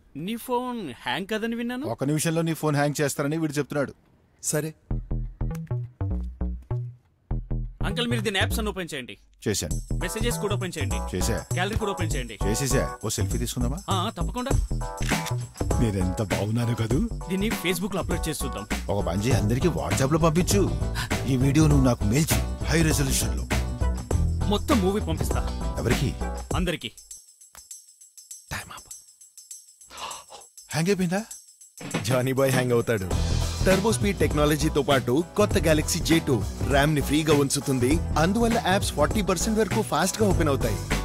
నీ phone hang కదని విన్నాను ఒక నిమిషంలో నీ ఫోన్ హ్యాంగ్ చేస్తారని వీడు చెప్తున్నాడు సరే అంకుల్ మీరు దీని యాప్స్ అన్ని ఓపెన్ చేయండి చేశాను మెసేజెస్ కూడా ఓపెన్ చేయండి చేశా గ్యాలరీ కూడా ఓపెన్ చేయండి చేసేసా ఓ సెల్ఫీ తీసుకుందామా ఆ, తప్పకుండా నేనెంత బాగున్నాను కదూ దీన్ని ఫేస్బుక్ లో అప్లోడ్ చేసి చూద్దాం ఒక పని అందరికి వాట్సాప్ లో పంపించు ఈ వీడియో నువ్వు నాకు మేల్చి హై రెజల్యూషన్ లో మొత్తం మూవీ పంపిస్తా ఎవరికి అందరికి టైం అప్ హ్యాంగ్ అయిపోయిందా జానీ బాయ్ హ్యాంగ్ అవుతాడు టర్బో స్పీడ్ టెక్నాలజీతో పాటు కొత్త గెలాక్సీ జే టూ ర్యామ్ ని ఫ్రీగా ఉంచుతుంది అందువల్ల యాప్స్ ఫార్టీ పర్సెంట్ వరకు ఫాస్ట్ గా ఓపెన్ అవుతాయి